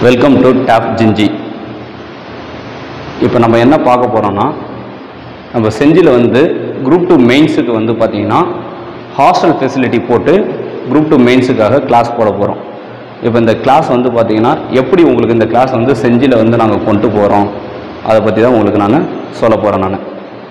welcome to top ஜிஞ்சி இப்போ நம்ம என்ன பார்க்க போகிறோம்னா நம்ம செஞ்சியில் வந்து குரூப் டூ மெயின்ஸுக்கு வந்து பார்த்தீங்கன்னா ஹாஸ்டல் ஃபெசிலிட்டி போட்டு குரூப் டூ மெயின்ஸுக்காக கிளாஸ் போட போகிறோம் இப்போ இந்த கிளாஸ் வந்து பார்த்தீங்கன்னா எப்படி உங்களுக்கு இந்த கிளாஸ் வந்து செஞ்சியில் வந்து நாங்கள் கொண்டு போகிறோம் அதை பற்றி தான் உங்களுக்கு நான் சொல்ல போகிறேன் நான்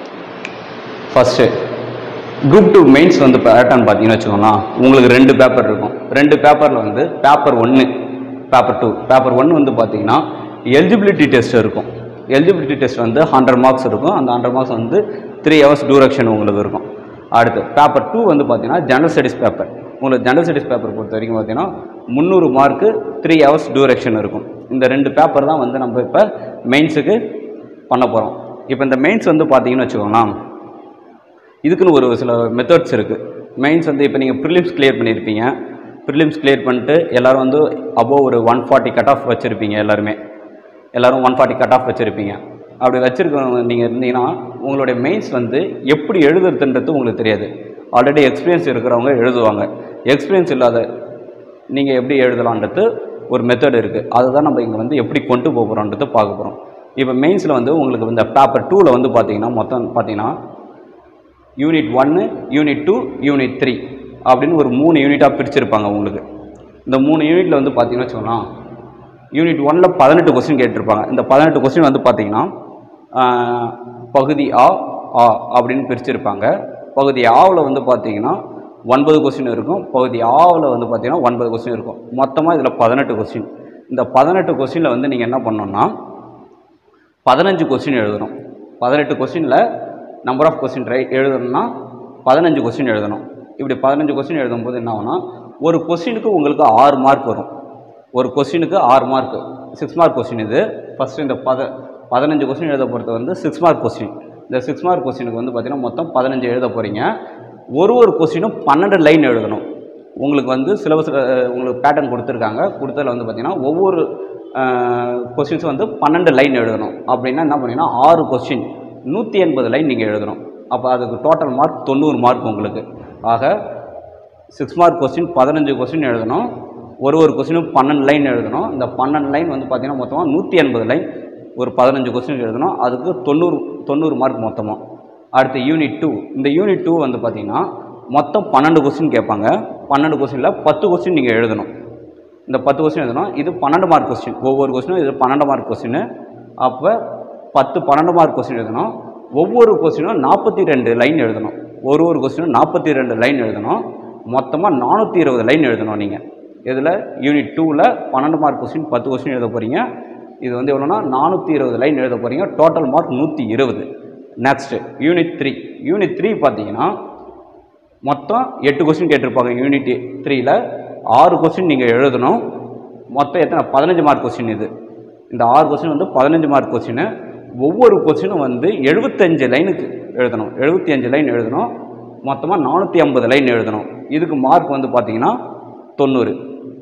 ஃபஸ்ட்டு குரூப் டூ மெயின்ஸ் வந்து பேட்டர்ன் பார்த்தீங்கன்னு வச்சுக்கோங்களேன் உங்களுக்கு ரெண்டு பேப்பர் இருக்கும் ரெண்டு பேப்பரில் வந்து பேப்பர் ஒன்று பேப்பர் டூ பேப்பர் ஒன்று வந்து பார்த்தீங்கன்னா எலிஜிபிலிட்டி டெஸ்ட் இருக்கும் எலிஜிபிலிட்டி டெஸ்ட் வந்து ஹண்ட்ரட் மார்க்ஸ் இருக்கும் அந்த ஹண்ட்ரட் மார்க்ஸ் வந்து த்ரீ ஹவர்ஸ் டூரேஷன் உங்களுக்கு இருக்கும் அடுத்து பேப்பர் டூ வந்து பார்த்தீங்கன்னா ஜெனரல் ஸ்டடிஸ் பேப்பர் உங்களுக்கு ஜெனரல் ஸ்டடிஸ் பேப்பர் பொறுத்த வரைக்கும் பார்த்தீங்கன்னா முந்நூறு மார்க்கு த்ரீ ஹவர்ஸ் டூரேஷன் இருக்கும் இந்த ரெண்டு பேப்பர் தான் வந்து நம்ம இப்போ மெயின்ஸுக்கு பண்ண போகிறோம் இப்போ இந்த மெயின்ஸ் வந்து பார்த்தீங்கன்னு வச்சுக்கோங்களேன் இதுக்குன்னு ஒரு சில மெத்தட்ஸ் இருக்குது மெயின்ஸ் வந்து இப்போ நீங்கள் ப்ரிலிம்ஸ் கிளியர் பண்ணியிருப்பீங்க ப்ரிலிம்ஸ் கிளியர் பண்ணிட்டு எல்லோரும் வந்து அபோவ் ஒரு ஒன் ஃபார்ட்டி கட் ஆஃப் வச்சுருப்பீங்க எல்லாருமே எல்லோரும் ஒன் ஃபார்ட்டி கட் ஆஃப் வச்சுருப்பீங்க அப்படி வச்சுருக்கவங்க நீங்கள் இருந்தீங்கன்னா உங்களுடைய மெயின்ஸ் வந்து எப்படி எழுதுறதுன்றது உங்களுக்கு தெரியாது ஆல்ரெடி எக்ஸ்பீரியன்ஸ் இருக்கிறவங்க எழுதுவாங்க எக்ஸ்பீரியன்ஸ் இல்லாத நீங்கள் எப்படி எழுதலான்றது ஒரு மெத்தட் இருக்குது அதுதான் நம்ம இங்கே வந்து எப்படி கொண்டு போக போகிறோன்றது பார்க்க போகிறோம் இப்போ மெயின்ஸில் வந்து உங்களுக்கு இந்த பேப்பர் டூவில் வந்து பார்த்தீங்கன்னா மொத்தம் பார்த்தீங்கன்னா யூனிட் ஒன்று யூனிட் டூ யூனிட் த்ரீ அப்படின்னு ஒரு மூணு யூனிட்டாக பிரிச்சிருப்பாங்க உங்களுக்கு இந்த மூணு யூனிட்டில் வந்து பார்த்தீங்கன்னு வச்சுக்கோங்களேன் யூனிட் ஒனில் பதினெட்டு கொஸ்டின் கேட்டிருப்பாங்க இந்த பதினெட்டு கொஸ்டின் வந்து பார்த்தீங்கன்னா ஆஹ், பகுதி ஆ ஆ அப்படின்னு பிரிச்சிருப்பாங்க பகுதி ஆவில் வந்து பார்த்தீங்கன்னா ஒன்பது கொஸ்டின் இருக்கும் பகுதி ஆவில் வந்து பார்த்தீங்கன்னா ஒன்பது கொஸ்டின் இருக்கும் மொத்தமாக இதில் பதினெட்டு கொஸ்டின் இந்த பதினெட்டு கொஸ்டினில் வந்து நீங்கள் என்ன பண்ணணும்னா பதினஞ்சு கொஸ்டின் எழுதணும் பதினெட்டு கொஸ்டினில் நம்பர் ஆஃப் கொஸ்டின் ரை எழுதணும்னா பதினஞ்சு கொஸ்டின் எழுதணும் இப்படி பதினஞ்சு கொஸ்டின் எழுதும்போது என்ன ஆகும்னா ஒரு கொஸ்டினுக்கு உங்களுக்கு ஆறு மார்க் வரும் ஒரு கொஸ்டினுக்கு ஆறு மார்க் சிக்ஸ் மார்க் கொஸ்டின் இது ஃபஸ்ட்டு இந்த பத பதினஞ்சு கொஸ்டின் எழுத பொறுத்த வந்து சிக்ஸ் மார்க் கொஸ்டின் இந்த சிக்ஸ் மார்க் கொஸ்டினுக்கு வந்து பார்த்திங்கன்னா மொத்தம் பதினஞ்சு எழுத போகிறீங்க ஒரு ஒரு கொஸ்டினும் பன்னெண்டு லைன் எழுதணும் உங்களுக்கு வந்து சிலபஸ் உங்களுக்கு பேட்டர்ன் கொடுத்துருக்காங்க கொடுத்ததில் வந்து பார்த்திங்கன்னா ஒவ்வொரு கொஸ்டின்ஸ் வந்து பன்னெண்டு லைன் எழுதணும் அப்படின்னா என்ன பண்ணீங்கன்னா ஆறு கொஸ்டின் நூற்றி எண்பது லைன் நீங்கள் எழுதணும் அப்போ அதுக்கு டோட்டல் மார்க் தொண்ணூறு மார்க் உங்களுக்கு ஆக சிக்ஸ் மார்க் கொஸ்டின் பதினஞ்சு கொஸ்டின் எழுதணும் ஒரு ஒரு கொஸ்டினும் பன்னெண்டு லைன் எழுதணும் இந்த பன்னெண்டு லைன் வந்து பார்த்திங்கன்னா மொத்தமாக நூற்றி எண்பது லைன் ஒரு பதினஞ்சு கொஸ்டின் எழுதணும் அதுக்கு தொண்ணூறு தொண்ணூறு மார்க் மொத்தமாக அடுத்து யூனிட் டூ இந்த யூனிட் டூ வந்து பார்த்திங்கன்னா மொத்தம் பன்னெண்டு கொஸ்டின் கேட்பாங்க பன்னெண்டு கொஸ்டினில் பத்து கொஸ்டின் நீங்கள் எழுதணும் இந்த பத்து கொஸ்டின் எழுதணும் இது பன்னெண்டு மார்க் கொஸ்டின் ஒவ்வொரு கொஸ்டினும் இது பன்னெண்டு மார்க் கொஸ்டின் அப்போ பத்து பன்னெண்டு மார்க் கொஸ்டின் எழுதணும் ஒவ்வொரு கொஸ்டினும் நாற்பத்தி ரெண்டு லைன் எழுதணும் ஒரு ஒரு கொஸ்டினும் நாற்பத்தி ரெண்டு லைன் எழுதணும் மொத்தமாக நானூற்றி இருபது லைன் எழுதணும் நீங்கள் இதில் யூனிட் டூவில் பன்னெண்டு மார்க் கொஸ்டின் பத்து கொஸ்டின் எழுத போகிறீங்க இது வந்து எவ்வளோனா நானூற்றி இருபது லைன் எழுத போகிறீங்க டோட்டல் மார்க் நூற்றி இருபது next unit three unit three பார்த்தீங்கன்னா மொத்தம் எட்டு கொஸ்டின் கேட்டிருப்பாங்க யூனிட் த்ரீயில் ஆறு கொஸ்டின் நீங்கள் எழுதணும் மொத்தம் எத்தனை பதினஞ்சு மார்க் கொஸ்டின் இது இந்த ஆறு கொஸ்டின் வந்து பதினஞ்சு மார்க் கொஸ்டின் ஒவ்வொரு கொஸ்டினும் வந்து எழுபத்தஞ்சு லைனுக்கு எழுதணும் எழுபத்தி அஞ்சு லைன் எழுதணும் மொத்தமாக நானூற்றி ஐம்பது லைன் எழுதணும் இதுக்கு மார்க் வந்து பார்த்தீங்கன்னா தொண்ணூறு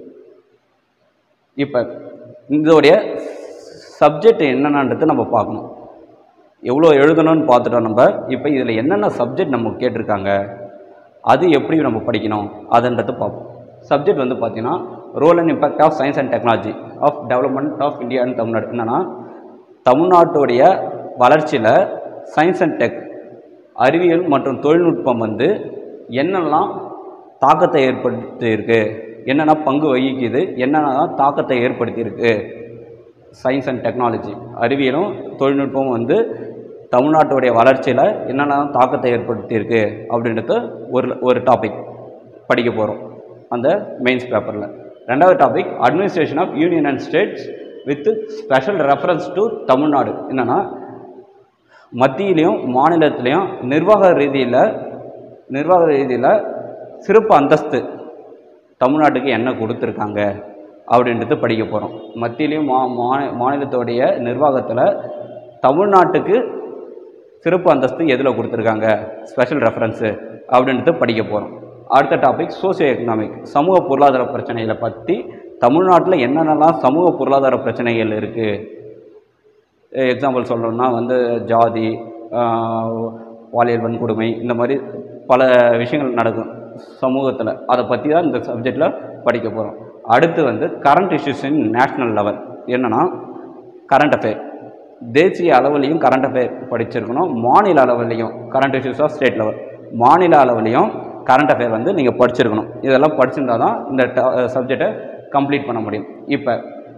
இப்போ இதோடைய சப்ஜெக்ட் என்னென்னன்றது நம்ம பார்க்கணும் எவ்வளோ எழுதணும்னு பார்த்துட்டோம் நம்ம இப்போ இதில் என்னென்ன சப்ஜெக்ட் நம்ம கேட்டிருக்காங்க அது எப்படி நம்ம படிக்கணும் அதுன்றது பார்ப்போம் சப்ஜெக்ட் வந்து பார்த்தீங்கன்னா role and impact of science and technology of development of India அண்ட் தமிழ்நாடு என்னென்னா தமிழ்நாட்டுடைய வளர்ச்சியில் சயின்ஸ் அண்ட் டெக் அறிவியல் மற்றும் தொழில்நுட்பம் வந்து என்னெல்லாம் தாக்கத்தை ஏற்படுத்தியிருக்கு என்னென்ன பங்கு வகிக்குது என்னென்ன தாக்கத்தை ஏற்படுத்தியிருக்கு சயின்ஸ் அண்ட் டெக்னாலஜி அறிவியலும் தொழில்நுட்பமும் வந்து தமிழ்நாட்டுடைய வளர்ச்சியில் என்னென்ன தாக்கத்தை ஏற்படுத்தியிருக்கு அப்படின்றது ஒரு ஒரு டாபிக் படிக்க போகிறோம் அந்த மெயின்ஸ் பேப்பரில் ரெண்டாவது topic administration of union and states with special reference to Tamil Nadu என்னென்னா மத்தியிலையும் மாநிலத்திலையும் நிர்வாக ரீதியில் நிர்வாக ரீதியில் சிறப்பு அந்தஸ்து தமிழ்நாட்டுக்கு என்ன கொடுத்துருக்காங்க அப்படின்றது படிக்க போகிறோம் மத்தியிலையும் மா மாநி- மாநிலத்தோடைய நிர்வாகத்தில் தமிழ்நாட்டுக்கு சிறப்பு அந்தஸ்து எதில் கொடுத்துருக்காங்க ஸ்பெஷல் ரெஃபரன்ஸு அப்படின்றது படிக்க போகிறோம் அடுத்த டாபிக் சோசியோ எக்கனாமிக் சமூக பொருளாதார பிரச்சனைகளை பற்றி தமிழ்நாட்டில் என்னென்னலாம் சமூக பொருளாதார பிரச்சனைகள் இருக்குது எக்ஸாம்பிள் சொல்லணும்னா வந்து ஜாதி ஆஹ், பாலியல் வன்கொடுமை இந்த மாதிரி பல விஷயங்கள் நடக்கும் சமூகத்தில் அதை பற்றி தான் இந்த சப்ஜெக்டில் படிக்க போகிறோம் அடுத்து வந்து current issues in national level என்னென்னா கரண்ட் அஃபேர் தேசிய அளவுலையும் கரண்ட் அஃபேர் படிச்சிருக்கணும் மாநில அளவுலையும் current issues of state level மாநில அளவுலையும் கரண்ட் அஃபேர் வந்து நீங்கள் படிச்சிருக்கணும் இதெல்லாம் படிச்சிருந்தா தான் இந்த சப்ஜெக்டை கம்ப்ளீட் பண்ண முடியும் இப்போ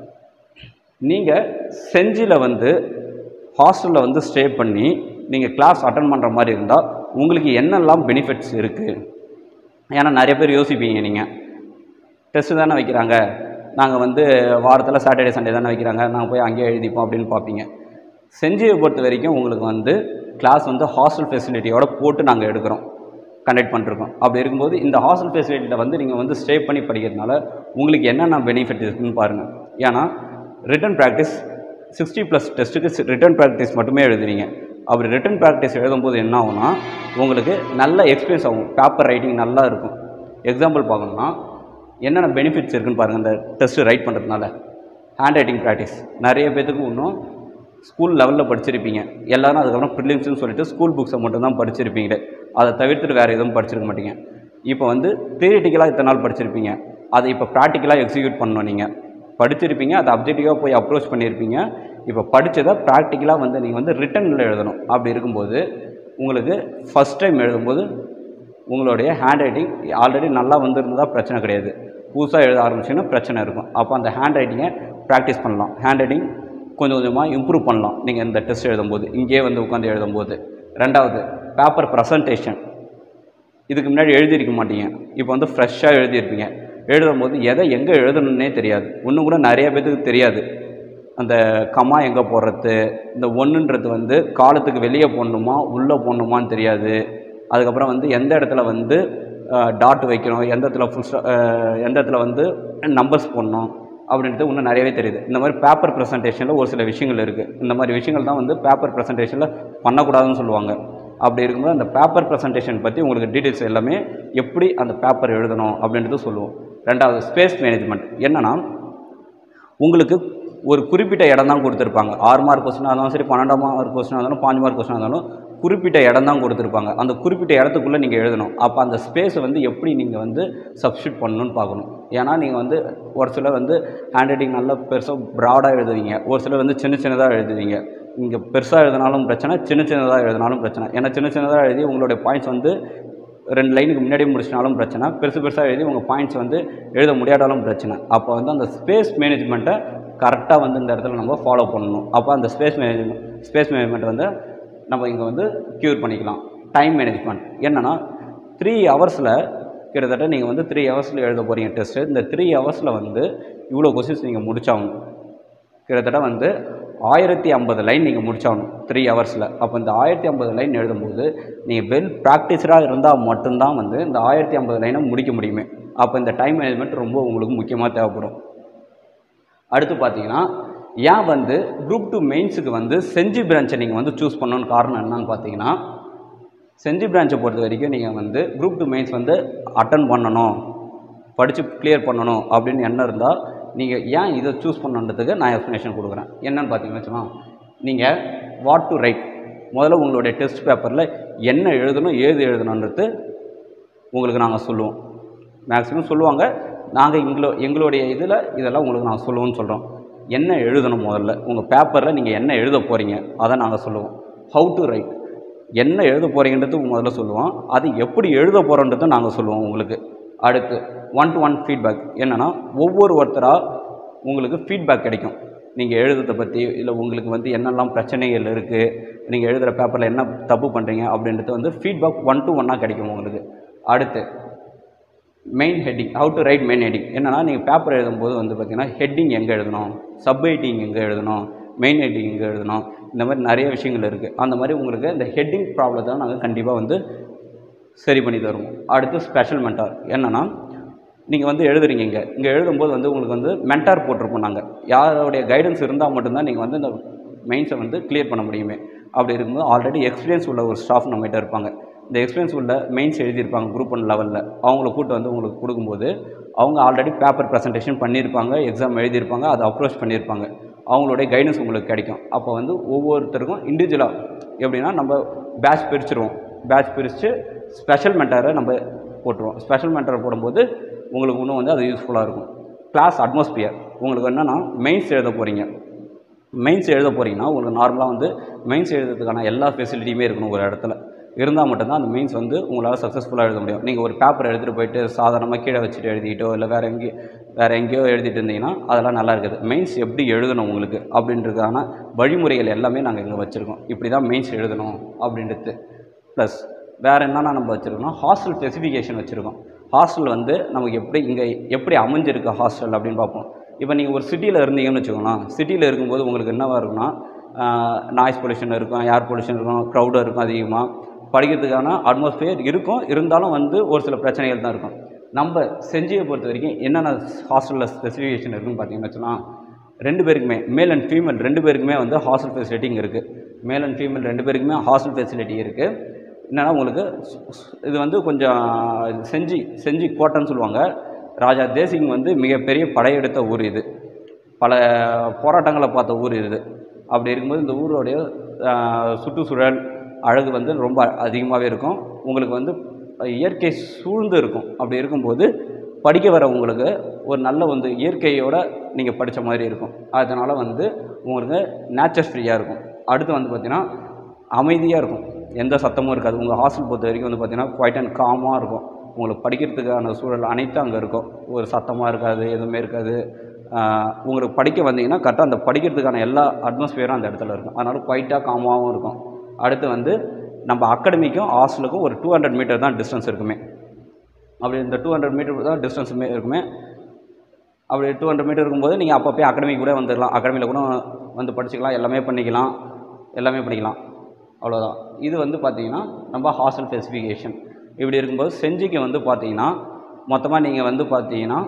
நீங்கள் செஞ்சியில் வந்து ஹாஸ்டலில் வந்து ஸ்டே பண்ணி நீங்கள் கிளாஸ் அட்டன் பண்ணுற மாதிரி இருந்தால் உங்களுக்கு என்னெல்லாம் பெனிஃபிட்ஸ் இருக்குது ஏன்னா நிறைய பேர் யோசிப்பீங்க நீங்கள் டெஸ்ட்டு தானே வைக்கிறாங்க நாங்கள் வந்து வாரத்தில் சாட்டர்டே சண்டே தானே வைக்கிறாங்க நாங்கள் போய் அங்கேயே எழுதிப்போம் அப்படின்னு பார்ப்பீங்க செஞ்சியை பொறுத்த வரைக்கும் உங்களுக்கு வந்து கிளாஸ் வந்து ஹாஸ்டல் ஃபெசிலிட்டியோட போட்டு நாங்கள் எடுக்கிறோம் கண்டக்ட் பண்ணிருக்கோம் அப்படி இருக்கும்போது இந்த ஹாஸ்டல் ஃபெசிலிட்டியில் வந்து நீங்கள் வந்து ஸ்டே பண்ணி படிக்கிறதுனால உங்களுக்கு என்னென்ன பெனிஃபிட் இருக்குன்னு பாருங்கள் ஏன்னா ரிட்டன் ப்ராக்டிஸ் சிக்ஸ்டி ப்ளஸ் டெஸ்ட்டுக்கு ரிட்டன் ப்ராக்டிஸ் மட்டுமே எழுதுவீங்க அப்படி ரிட்டன் ப்ராக்டிஸ் எழுதும்போது என்ன ஆகும்னா உங்களுக்கு நல்ல எக்ஸ்பீரியன்ஸ் ஆகும் பேப்பர் ரைட்டிங் நல்லா இருக்கும் எக்ஸாம்பிள் பார்க்கணும்னா என்னென்ன பெனிஃபிட்ஸ் இருக்குன்னு பாருங்கள் இந்த டெஸ்ட்டு ரைட் பண்ணுறதுனால ஹேண்ட் ரைட்டிங் ப்ராக்டிஸ் நிறைய பேத்துக்கு இன்னும் ஸ்கூல் லெவலில் படிச்சிருப்பீங்க எல்லாரும் அதுக்கப்புறம் ப்ரிலிம்ஸ்னு சொல்லிட்டு ஸ்கூல் புக்ஸை மட்டும் தான் படிச்சிருப்பீங்களே அதை தவிர்த்துட்டு வேறு எதுவும் படிச்சிருக்க மாட்டீங்க இப்போ வந்து தியரிட்டிக்கலாக இத்தனை நாள் படிச்சிருப்பீங்க அதை இப்போ ப்ராக்டிக்கலாக எக்ஸிக்யூட் பண்ணணும் நீங்கள் படிச்சிருப்பீங்க அதை அப்ஜெக்டிவாக போய் அப்ரோச் பண்ணியிருப்பீங்க இப்போ படித்ததை ப்ராக்டிக்கலாக வந்து நீங்கள் வந்து ரிட்டனில் எழுதணும் அப்படி இருக்கும்போது உங்களுக்கு ஃபஸ்ட் டைம் எழுதும்போது உங்களுடைய ஹேண்ட் ரைட்டிங் ஆல்ரெடி நல்லா வந்திருந்ததா பிரச்சனை கிடையாது புதுசாக எழுத ஆரம்பிச்சிங்கன்னா பிரச்சனை இருக்கும் அப்போ அந்த ஹேண்ட் ரைட்டிங்கை ப்ராக்டிஸ் பண்ணலாம் ஹேண்ட் ரைட்டிங் கொஞ்சம் கொஞ்சமாக இம்ப்ரூவ் பண்ணலாம் நீங்கள் இந்த டெஸ்ட் எழுதும்போது இங்கேயே வந்து உட்காந்து எழுதும்போது ரெண்டாவது பேப்பர் ப்ரெசன்டேஷன் இதுக்கு முன்னாடி எழுதியிருக்க மாட்டீங்க இப்போ வந்து ஃப்ரெஷ்ஷாக எழுதியிருப்பீங்க எழுதும்போது எதை எங்கே எழுதணுன்னே தெரியாது இன்னும் கூட நிறைய பேத்துக்கு தெரியாது அந்த கமா எங்கே போடுறது இந்த ஒன்றுன்றது வந்து காலத்துக்கு வெளியே போடணுமா உள்ளே போடணுமான்னு தெரியாது அதுக்கப்புறம் வந்து எந்த இடத்துல வந்து டாட் வைக்கணும் எந்த இடத்துல ஃபுல் எந்த இடத்துல வந்து நம்பர்ஸ் போடணும் அப்படின்றது இன்னும் நிறையவே தெரியுது இந்த மாதிரி பேப்பர் ப்ரெசன்டேஷனில் ஒரு சில விஷயங்கள் இருக்குது இந்த மாதிரி விஷயங்கள் தான் வந்து பேப்பர் ப்ரெசன்டேஷனில் பண்ணக்கூடாதுன்னு சொல்லுவாங்க அப்படி இருக்கும்போது அந்த பேப்பர் ப்ரெசன்டேஷன் பற்றி உங்களுக்கு டீட்டெயில்ஸ் எல்லாமே எப்படி அந்த பேப்பர் எழுதணும் அப்படின்றது சொல்லுவோம் ரெண்டாவது ஸ்பேஸ் மேனேஜ்மெண்ட் என்னென்னா உங்களுக்கு ஒரு குறிப்பிட்ட இடம் தான் கொடுத்துருப்பாங்க ஆறு மார்க் கொஸ்டினாக இருந்தாலும் சரி பன்னெண்டாம் மார்க் கொஸ்டினாக இருந்தாலும் பாஞ்சு மார்க் கொஸ்டினாக இருந்தாலும் குறிப்பிட்ட இடம் தான் கொடுத்துருப்பாங்க அந்த குறிப்பிட்ட இடத்துக்குள்ளே நீங்கள் எழுதணும் அப்போ அந்த ஸ்பேஸை வந்து எப்படி நீங்கள் வந்து சப்ஸ்டியூட் பண்ணணும்னு பார்க்கணும் ஏன்னா நீங்கள் வந்து ஒரு சிலர் வந்து ஹேண்ட் ரைட்டிங் நல்லா பெருசாக ப்ராடாக எழுதுவீங்க ஒரு சிலர் வந்து சின்ன சின்னதாக எழுதுவீங்க இங்கே பெருசாக எழுதினாலும் பிரச்சனை சின்ன சின்னதாக எழுதினாலும் பிரச்சனை ஏன்னா சின்ன சின்னதாக எழுதி உங்களுடைய பாயிண்ட்ஸ் வந்து ரெண்டு லைனுக்கு முன்னாடி முடிச்சினாலும் பிரச்சனை பெருசு பெருசாக எழுதி உங்கள் பாயிண்ட்ஸ் வந்து எழுத முடியாட்டாலும் பிரச்சனை அப்போ வந்து அந்த ஸ்பேஸ் மேனேஜ்மெண்ட்டை கரெக்டாக வந்து இந்த இடத்துல நம்ம ஃபாலோ பண்ணணும் அப்போ அந்த ஸ்பேஸ் மேனேஜ்மெண்ட் ஸ்பேஸ் மேனேஜ்மெண்ட் வந்து நம்ம இங்கே வந்து க்யூர் பண்ணிக்கலாம் டைம் மேனேஜ்மெண்ட் என்னென்னா த்ரீ ஹவர்ஸில் கிட்டத்தட்ட நீங்கள் வந்து த்ரீ ஹவர்ஸில் எழுத போகிறீங்க டெஸ்ட்டு இந்த த்ரீ ஹவர்ஸில் வந்து இவ்வளோ கொஸ்டின்ஸ் நீங்கள் முடிச்சாகணும் கிட்டத்தட்ட வந்து ஆயிரத்தி ஐம்பது லைன் நீங்கள் முடிச்சாகணும் த்ரீ ஹவர்ஸில் அப்போ இந்த ஆயிரத்தி ஐம்பது லைன் எழுதும்போது நீங்கள் வெல் ப்ராக்டிஸராக இருந்தால் மட்டும்தான் வந்து இந்த ஆயிரத்தி ஐம்பது லைனை முடிக்க முடியுமே அப்போ இந்த டைம் மேனேஜ்மெண்ட் ரொம்ப உங்களுக்கு முக்கியமாக தேவைப்படும் அடுத்து பார்த்தீங்கன்னா ஏன் வந்து குரூப் டூ மெயின்ஸுக்கு வந்து செஞ்சி பிரான்ச்சை நீங்கள் வந்து சூஸ் பண்ணணும்னு காரணம் என்னன்னு பார்த்தீங்கன்னா செஞ்சி பிரான்ச்சை பொறுத்த வரைக்கும் நீங்கள் வந்து குரூப் டூ மெயின்ஸ் வந்து அட்டன் பண்ணணும் படித்து கிளியர் பண்ணணும் அப்படின்னு எண்ணம் இருந்தால் நீங்கள் ஏன் இதை சூஸ் பண்ணணுன்றதுக்கு நான் எக்ஸ்ப்ளனேஷன் கொடுக்குறேன் என்னன்னு பார்த்தீங்கன்னு வச்சுக்கோங்க நீங்கள் வாட் டு ரைட் முதல்ல உங்களுடைய டெஸ்ட் பேப்பரில் என்ன எழுதணும் ஏது எழுதணுன்றது உங்களுக்கு நாங்கள் சொல்லுவோம் மேக்ஸிமம் சொல்லுவாங்க நாங்கள் எங்களோ எங்களுடைய இதில் இதெல்லாம் உங்களுக்கு நாங்கள் சொல்லுவோம்னு சொல்கிறோம் என்ன எழுதணும் முதல்ல உங்கள் பேப்பரில் நீங்கள் என்ன எழுத போகிறீங்க அதை நாங்கள் சொல்லுவோம் ஹவு டு ரைட் என்ன எழுத போகிறீங்கன்றது முதல்ல சொல்லுவோம் அது எப்படி எழுத போகிறோன்றதும் நாங்கள் சொல்லுவோம் உங்களுக்கு அடுத்து ஒன் டு ஒன் ஃபீட்பேக் என்னென்னா ஒவ்வொரு ஒருத்தராக உங்களுக்கு ஃபீட்பேக் கிடைக்கும் நீங்கள் எழுதுறதை பற்றி இல்லை உங்களுக்கு வந்து என்னெல்லாம் பிரச்சனைகள் இருக்குது நீங்கள் எழுதுகிற பேப்பரில் என்ன தப்பு பண்ணுறீங்க அப்படின்றது வந்து ஃபீட்பேக் ஒன் டு ஒன்னாக கிடைக்கும் உங்களுக்கு அடுத்து main heading how to write main heading என்னன்னா நீங்கள் பேப்பர் எழுதும்போது வந்து பார்த்தீங்கன்னா ஹெட்டிங் எங்கே எழுதணும் சப் ஹெட்டிங் எங்கே எழுதணும் மெயின் ஹெட்டிங் எங்கே எழுதணும் இந்த மாதிரி நிறைய விஷயங்கள் இருக்குது அந்த மாதிரி உங்களுக்கு இந்த ஹெட்டிங் ப்ராப்ளத்தை நாங்கள் கண்டிப்பாக வந்து சரி பண்ணி தருவோம் அடுத்து ஸ்பெஷல் மென்டார் என்னென்னா நீங்கள் வந்து எழுதுறீங்க இங்கே இங்கே எழுதும்போது வந்து உங்களுக்கு வந்து மென்டார் போட்டிருப்போம் நாங்கள் யாருடைய கைடன்ஸ் இருந்தால் மட்டும்தான் நீங்கள் வந்து இந்த மெயின்ஸை வந்து கிளியர் பண்ண முடியுமே அப்படி இருக்கும்போது ஆல்ரெடி எக்ஸ்பீரியன்ஸ் உள்ள ஒரு ஸ்டாஃப் நம்மகிட்ட இருப்பாங்க இந்த எக்ஸ்பீரியன்ஸ் உள்ள மெயின்ஸ் எழுதியிருப்பாங்க குரூப் ஒன் லெவலில் அவங்கள கூட்டு வந்து உங்களுக்கு கொடுக்கும்போது அவங்க ஆல்ரெடி பேப்பர் ப்ரெசன்டேஷன் பண்ணியிருப்பாங்க எக்ஸாம் எழுதியிருப்பாங்க அதை அப்ரோச் பண்ணியிருப்பாங்க அவங்களுடைய கைடன்ஸ் உங்களுக்கு கிடைக்கும் அப்போ வந்து ஒவ்வொருத்தருக்கும் இண்டிவிஜுவலாக எப்படின்னா நம்ம பேட்ச் பிரிச்சிருவோம் பேட்ச் பிரித்து ஸ்பெஷல் மென்டாரை நம்ம போட்டுருவோம் ஸ்பெஷல் மென்டாரை போடும்போது உங்களுக்கு இன்னும் வந்து அது யூஸ்ஃபுல்லாக இருக்கும் கிளாஸ் அட்மாஸ்பியர் உங்களுக்கு என்னென்னா மெயின்ஸ் எழுத போகிறீங்க மெயின்ஸ் எழுத போகிறீங்கன்னா உங்களுக்கு நார்மலாக வந்து மெயின்ஸ் எழுதுறதுக்கான எல்லா ஃபெசிலிட்டியுமே இருக்கணும் ஒரு இடத்துல இருந்தால் மட்டும்தான் அந்த மெயின்ஸ் வந்து உங்களால் சக்ஸஸ்ஃபுல்லாக எழுத முடியும் நீங்கள் ஒரு பேப்பர் எடுத்துகிட்டு போயிட்டு சாதாரணமாக கீழே வச்சுட்டு எழுதிட்டோ இல்லை வேறு எங்கேயோ வேறு எங்கேயோ எழுதிட்டு இருந்தீங்கன்னா அதெல்லாம் நல்லா இருக்குது மெயின்ஸ் எப்படி எழுதணும் உங்களுக்கு அப்படின்றதுக்கான வழிமுறைகள் எல்லாமே நாங்கள் இங்கே வச்சுருக்கோம் இப்படி தான் மெயின்ஸ் எழுதணும் அப்படின்றது ப்ளஸ் வேறு என்னென்ன நம்ம வச்சுருக்கோம்னா ஹாஸ்டல் ஸ்பெசிஃபிகேஷன் வச்சுருக்கோம் ஹாஸ்டல் வந்து நமக்கு எப்படி இங்கே எப்படி அமைஞ்சிருக்கு ஹாஸ்டல் அப்படின்னு பார்ப்போம் இப்போ நீங்கள் ஒரு சிட்டியில் இருந்தீங்கன்னு வச்சுக்கோங்களேன் சிட்டியில் இருக்கும்போது உங்களுக்கு என்னவா இருக்குன்னா நாய்ஸ் பொல்யூஷன் இருக்கும் ஏர் பொல்யூஷன் இருக்கும் க்ரௌடாக இருக்கும் அதிகமாக படிக்கிறதுக்கான அட்மாஸ்பியர் இருக்கும் இருந்தாலும் வந்து ஒரு சில பிரச்சனைகள் தான் இருக்கும் நம்ம செஞ்சியை பொறுத்த வரைக்கும் என்னென்ன ஹாஸ்டலில் ஸ்பெசிஃபிகேஷன் இருக்குன்னு பார்த்தீங்கன்னு வச்சுக்கலாம் ரெண்டு பேருக்குமே மேல் அண்ட் ஃபீமேல் ரெண்டு பேருக்குமே வந்து ஹாஸ்டல் ஃபெசிலிட்டி இங்கே இருக்குது மேல் அண்ட் ஃபீமேல் ரெண்டு பேருக்குமே ஹாஸ்டல் ஃபெசிலிட்டி இருக்குது என்னென்னா உங்களுக்கு ஸ்- ஸ்- இது வந்து கொஞ்சம் செஞ்சி செஞ்சி கோட்டைன்னு சொல்லுவாங்க ராஜா தேசிங் வந்து மிகப்பெரிய படையெடுத்த ஊர் இது பல போராட்டங்களை பார்த்த ஊர் இது அப்படி இருக்கும்போது இந்த ஊருடைய ஆஹ், சுற்றுச்சூழல் அழகு வந்து ரொம்ப அதிகமாகவே இருக்கும் உங்களுக்கு வந்து இயற்கை சூழ்ந்து இருக்கும் அப்படி இருக்கும்போது படிக்க வரவங்களுக்கு ஒரு நல்ல வந்து இயற்கையோட நீங்கள் படித்த மாதிரி இருக்கும் அதனால் வந்து உங்களுக்கு நேச்சர் ஃப்ரீயாக இருக்கும் அடுத்து வந்து பார்த்திங்கன்னா அமைதியாக இருக்கும் எந்த சத்தமும் இருக்காது உங்கள் ஹாஸ்டல் பொறுத்த வரைக்கும் வந்து பார்த்திங்கன்னா குவைட் அண்ட் காமாக இருக்கும் உங்களுக்கு படிக்கிறதுக்கான சூழல் அனைத்தும் அங்கே இருக்கும் ஒரு சத்தமாக இருக்காது எதுவுமே இருக்காது ஆஹ் உங்களுக்கு படிக்க வந்தீங்கன்னா கரெக்டாக அந்த படிக்கிறதுக்கான எல்லா அட்மாஸ்பியரும் அந்த இடத்துல இருக்கும் அதனால் குவைட்டாக காமாகவும் இருக்கும் அடுத்து வந்து நம்ம அகாடமிக்கும் ஹாஸ்டலுக்கும் ஒரு டூ ஹண்ட்ரட் மீட்டர் தான் டிஸ்டன்ஸ் இருக்குமே அப்படி இந்த டூ ஹண்ட்ரட் மீட்டர் தான் டிஸ்டன்ஸுமே இருக்குமே அப்படி டூ ஹண்ட்ரட் மீட்டர் இருக்கும்போது நீங்கள் அப்பப்போ அகாடமி கூட வந்துடலாம் அகாடமியில் கூட வந்து படிச்சுக்கலாம் எல்லாமே பண்ணிக்கலாம் எல்லாமே பண்ணிக்கலாம் அவ்வளோதான் இது வந்து பார்த்தீங்கன்னா நம்ம ஹாஸ்டல் ஸ்பெசிஃபிகேஷன் இப்படி இருக்கும்போது செஞ்சிக்கு வந்து பார்த்தீங்கன்னா மொத்தமாக நீங்கள் வந்து பார்த்தீங்கன்னா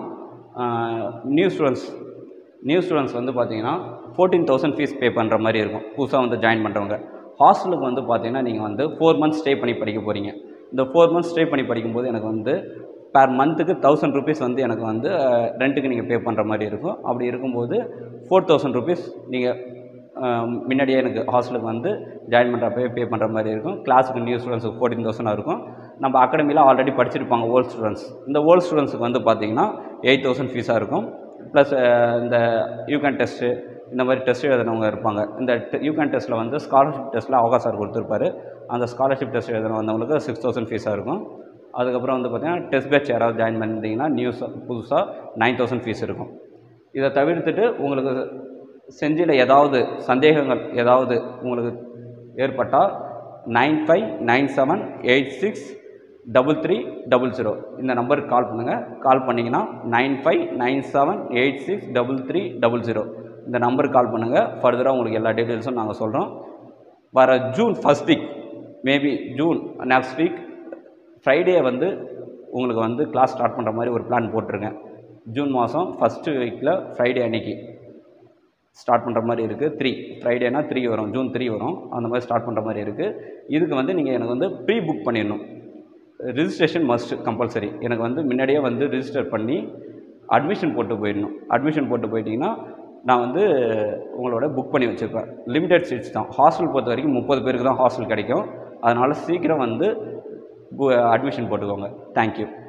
நியூ ஸ்டூடெண்ட்ஸ் நியூ ஸ்டூடெண்ட்ஸ் வந்து பார்த்தீங்கன்னா ஃபோர்டீன் தௌசண்ட் ஃபீஸ் பே பண்ணுற மாதிரி இருக்கும் புதுசாக வந்து ஜாயின் பண்ணுறவங்க ஹாஸ்டலுக்கு வந்து பார்த்தீங்கன்னா நீங்கள் வந்து ஃபோர் மந்த்ஸ் ஸ்டே பண்ணி படிக்க போகிறீங்க இந்த ஃபோர் மந்த்ஸ் ஸ்டே பண்ணி படிக்கும்போது எனக்கு வந்து பேர் மந்த்துக்கு தௌசண்ட் ருபீஸ் வந்து எனக்கு வந்து ரெண்ட்டுக்கு நீங்கள் பே பண்ணுற மாதிரி இருக்கும் அப்படி இருக்கும்போது ஃபோர் தௌசண்ட் ருபீஸ் நீங்கள் முன்னாடியே எனக்கு ஹாஸ்டலுக்கு வந்து ஜாயின் பண்ணுறப்ப பே பண்ணுற மாதிரி இருக்கும் கிளாஸுக்கு நியூ ஸ்டூடெண்ட்ஸுக்கு ஃபோர்டீன் தௌசண்ட் இருக்கும் நம்ம அகாடமியில் ஆல்ரெடி படிச்சிருப்பாங்க ஓல்ட் ஸ்டூடெண்ட்ஸ் இந்த ஓல்ட் ஸ்டூடெண்ட்ஸுக்கு வந்து பார்த்தீங்கன்னா எயிட் தௌசண்ட் ஃபீஸாக இருக்கும் ப்ளஸ் இந்த யூகன் டெஸ்ட்டு இந்த மாதிரி டெஸ்ட் எழுதுனவங்க இருப்பாங்க இந்த யூகன் டெஸ்ட்டில் வந்து ஸ்காலர்ஷிப் டெஸ்ட்டில் அவகா சார் கொடுத்துருப்பாரு அந்த ஸ்காலர்ஷிப் டெஸ்ட் எழுதுன வந்தவங்களுக்கு சிக்ஸ் தௌசண்ட் ஃபீஸாக இருக்கும் அதுக்கப்புறம் வந்து பார்த்தீங்கன்னா டெஸ்ட் பேட்ச் யாராவது ஜாயின் பண்ணியிருந்தீங்கன்னா நியூஸ் புதுசாக நைன் தௌசண்ட் ஃபீஸ் இருக்கும் இதை தவிர்த்துட்டு உங்களுக்கு செஞ்சியில் ஏதாவது சந்தேகங்கள் ஏதாவது உங்களுக்கு ஏற்பட்டால் nine five nine seven eight six double three double zero இந்த நம்பருக்கு கால் பண்ணுங்கள் கால் பண்ணிங்கன்னா nine five nine seven eight six double three double zero இந்த நம்பருக்கு கால் பண்ணுங்கள் ஃபர்தராக உங்களுக்கு எல்லா டீட்டெயில்ஸும் நாங்கள் சொல்கிறோம் வர June first week maybe June next week Friday வந்து உங்களுக்கு வந்து கிளாஸ் ஸ்டார்ட் பண்ணுற மாதிரி ஒரு பிளான் போட்டிருக்கேன் ஜூன் மாதம் ஃபஸ்ட்டு வீக்கில் ஃப்ரைடே அன்னைக்கு ஸ்டார்ட் பண்ணுற மாதிரி இருக்குது த்ரீ ஃப்ரைடேனா த்ரீ வரும் ஜூன் த்ரீ வரும் அந்த மாதிரி ஸ்டார்ட் பண்ணுற மாதிரி இருக்குது இதுக்கு வந்து நீங்கள் எனக்கு வந்து ப்ரீ புக் பண்ணிடணும் ரிஜிஸ்ட்ரேஷன் மஸ்ட் கம்பல்சரி எனக்கு வந்து முன்னாடியே வந்து ரிஜிஸ்டர் பண்ணி அட்மிஷன் போட்டு போயிடணும் அட்மிஷன் போட்டு போயிட்டீங்கன்னா நான் வந்து உங்களோட புக் பண்ணி வச்சுருப்பேன் லிமிடெட் சீட்ஸ் தான் ஹாஸ்டல் பொறுத்த வரைக்கும் முப்பது பேருக்கு தான் ஹாஸ்டல் கிடைக்கும் அதனால் சீக்கிரம் வந்து அட்மிஷன் போட்டுக்கோங்க தேங்க்யூ